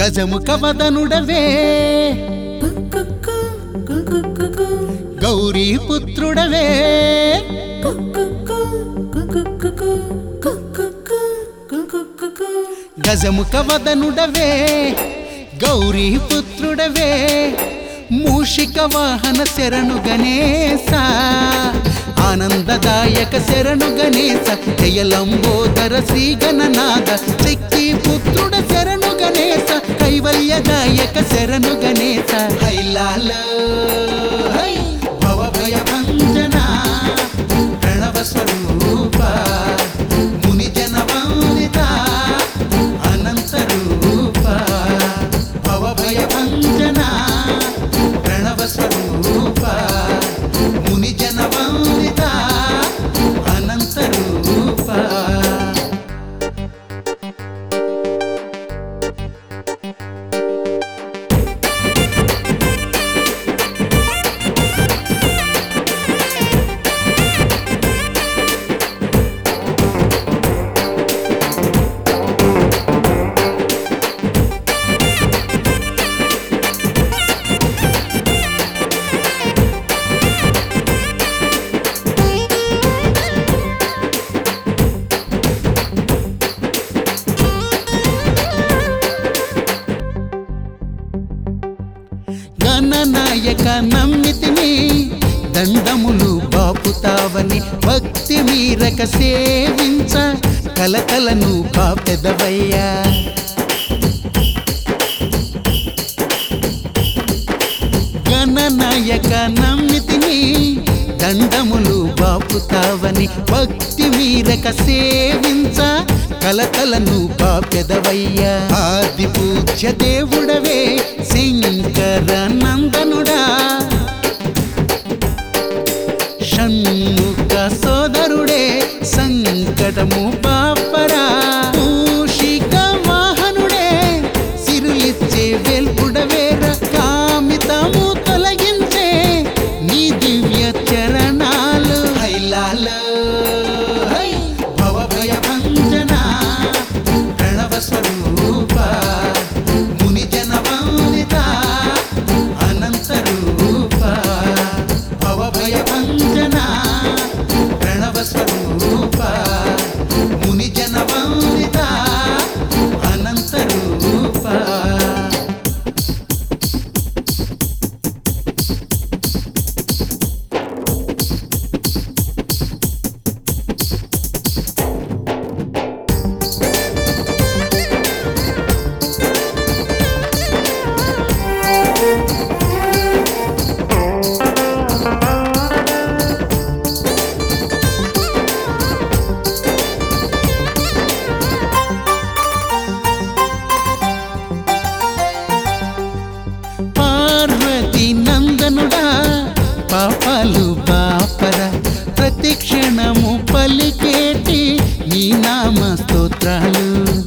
గజముఖ వదనుడవే గౌరీ పుత్రుడవే గజముఖ వదనుడవే గౌరీ పుత్రుడవే మూషిక వాహన శరణు గణేశ ఆనందదాయక శరణు గణేశ జయలంబోదర శ్రీ గణనాథ శక్తి పుత్రుడ శరణు గణేశ కైవల్యదాయక శరణు గణేశ హైలాల హై భవభయ భంజన ప్రణవ స్వరూప ముని జన వందిత అనంత రూప భవభయ భంజన ప్రణవ స్వరూప ముని జన వందిత అనంత రూప గణనాయక నమ్మితిని దండములు బాపుతావని భక్తి మీరక సేవించ కలకలను కాపెదవయ్యా గణనాయక నమ్మితిని దండములు బాపుతావని భక్తి మీరక సేవించ కలకలను కాపెదవయ్యా ఆది పూజ్య దేవుడవే శంకర నందనుడా షణ్ముఖ సోదరుడే సంకటము పాపరా మూషిక వాహనుడే సిరులిచ్చే వెల్పుడవేర కామితము తొలగించే నీ దివ్య చరణాలు హైలాల హై భవభయ భంజన ప్రణవ స్వరూప ముని జన వందిత అనంత రూప భవభయ భంజన ప్రణవ స్వరూప ముని జన వందిత అనంత రూప పార్వతి నందనుడా పాపాలు బాపర ప్రతి క్షణము పలికేటి నీ నామ స్తోత్రాలు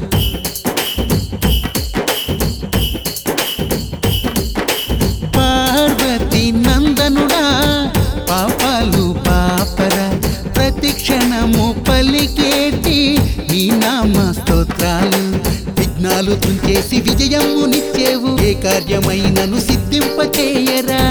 పార్వతి నందనుడా పాపాలు బాపర ప్రతి క్షణము పలికేటి నీ నామ స్తోత్రాలు విఘ్నాలు తుంచేసి విజయము నిచ్చేవు ఏ కార్యమైనను సిద్ధింపచేయరా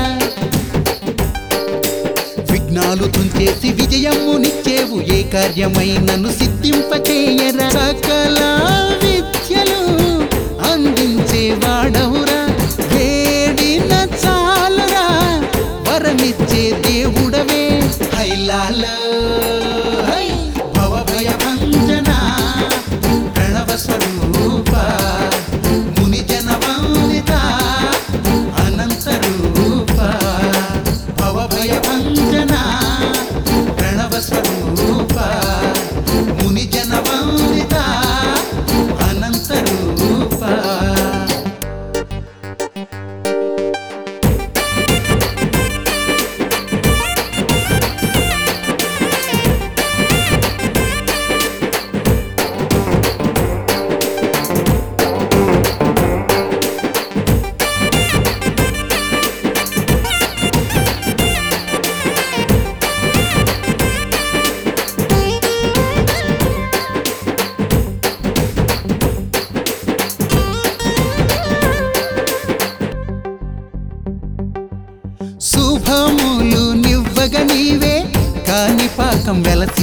విఘ్నాలు తుంచేసి విజయము నిచ్చేవు ఏ కార్యమైనను సిద్ధింపచేయరా సకల విద్యలు అందించే వాడవురా వేడిన చాలరా వరమిచ్చే దేవుడవే హైలాల హై భవభయ భంజన ప్రణవ స్వరూప ముని జన వందిత అనంత రూప భవభయ భంజన ప్రణవ స్వరూప ముని జన వందిత అనంత రూప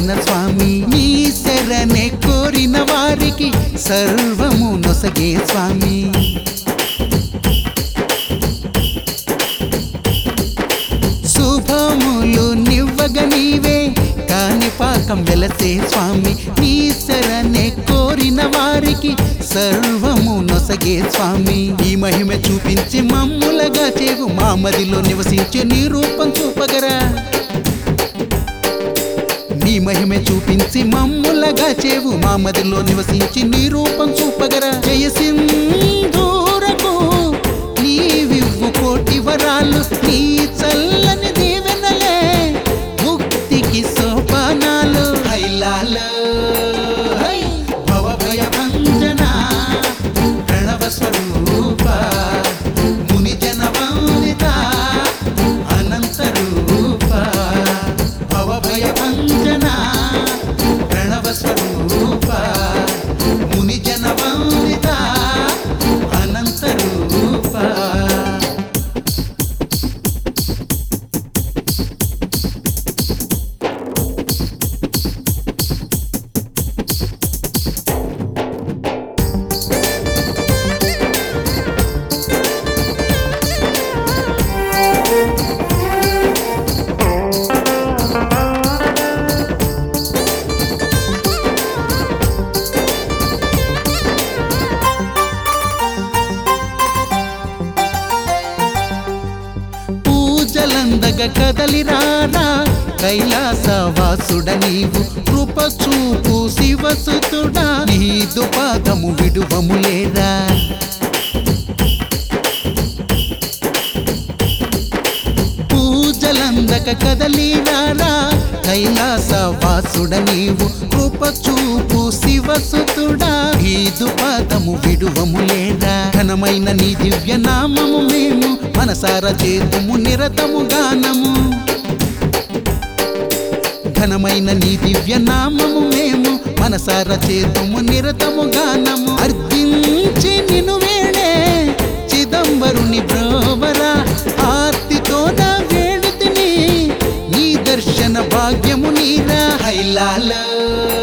వెలసిన స్వామి నీ శరణే కోరిన వారికి సర్వము నొసగే స్వామి శుభములు నివ్వగ నీవే కాని పాకం వెలసే స్వామి నీ శరణే కోరిన వారికి సర్వము నొసగే స్వామి ఈ మహిమ చూపించి మమ్ములగా చేవు మా మదిలో నివసించే నీ రూపం చూపగరా నీ మహిమ చూపించి మమ్ములగా చేవు మా మదిలో నివసించి నీ రూపం చూపగరా జయ సింధూరకు నీవివ్వు కోటి వరాలు నీ చల్లని దీవెనలే ముక్తికి సోపానాలు హైలాల హై భవభయ భంజన ప్రణవ స్వరూప ముని జన వందిత అనంత రూప భవభయ భంజన ప్రణవ స్వరూప ముని జన వందిత అనంత రూప పూజలందగ కదలిరారా కైలాసవాసుడ నీవు కృప చూపు శివసుతుడా నీదు పాదము విడువములేరా పూజలందక కదలిరారా కైలాసవాసుడ నీవు కృప చూపు శివసుతుడా ఈదు పాదము విడువములేరా ఘనమైన నీ దివ్య నామము మేము మనసార చేతుము నిరతము గానము ఘనమైన నీ దివ్య నామము మేము మనసార చేతుము నిరతము గానము అర్ధించి నిను వేడే చిదంబరుని బ్రోవరా ఆర్తితో నా వేడుతిని నీ దర్శన భాగ్యము నీరా హైలాల